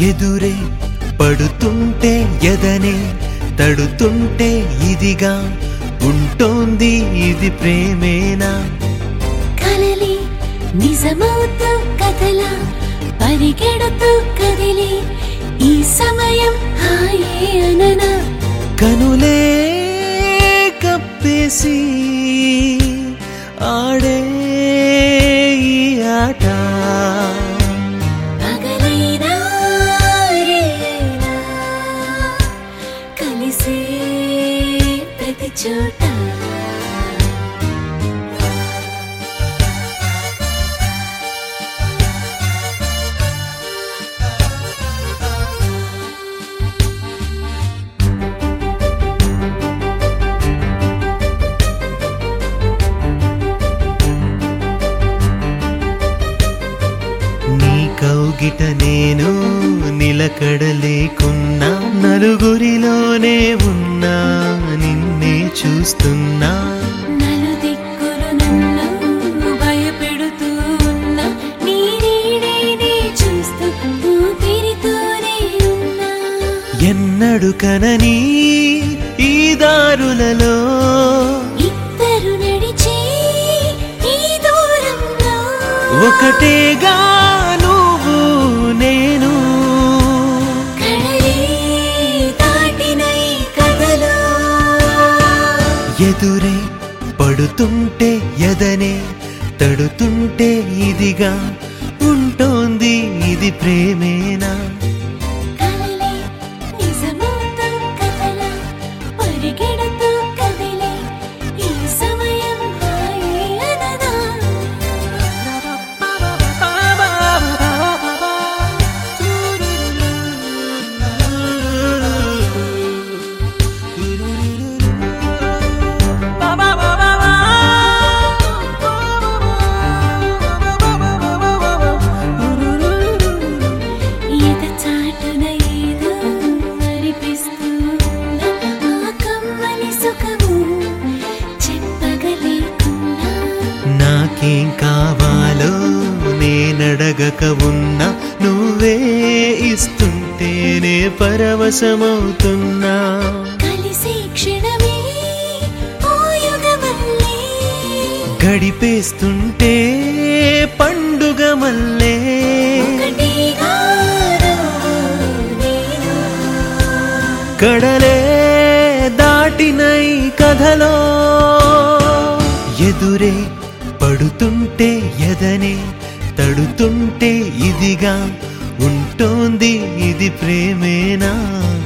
ఎదురే పడుతుంటే ఎదనే తడుతుంటే ఇదిగా ఉంటోంది ఇది ప్రేమేనా కలలి నిజమవుతూ కథలా పరిగెడుతూ కదిలి ఈ సమయం హాయే అననా కనులే కప్పేసి ఆడే ఈ ఆట పగలైనా రేనా కలిసే ప్రతి చోట నీ కౌగిట నేను నిలకడలేకున్నా నలుగురిలోనే ఉన్నా నిన్నే చూస్తున్నా నలుదిక్కులు నన్ను భయపెడుతూ ఉన్న నీ నీడేనే చూస్తూ ఊపిరితోనే ఉన్నా ఎన్నడు కనని ఈ దారులలో ఇద్దరు నడిచే ఈ దూరంలో ఒకటేగా నువ్వు నేను కడలే దాటిన ఈ కథలో ఎదురే పడుతుంటే ఎదనే తడుతుంటే ఇదిగా ఉంటోంది ఇది ప్రేమేనా కలలే నిజమవుతూ కథలా పరిగెడుతూ కదిలే ఈ సమయం హాయే అనదా ఎద చాటున ఏదో అనిపిస్తున్న ఆ కమ్మని సుఖము చెప్పగలేకున్నా నాకేం కావాలో నేనడగక ఉన్నా నువ్వే ఇస్తుంటేనే పరవశమవుతున్నా కలిసే క్షణమే ఓ యుగమల్లే గడిపేస్తుంటే పండుగ మల్లే ఒకటిగా నేను కడలే దాటినై కథలో ఎదురే పడుతుంటే ఎదనే తడుతుంటే ఇదిగా ఉంటోంది ఇది ప్రేమేనా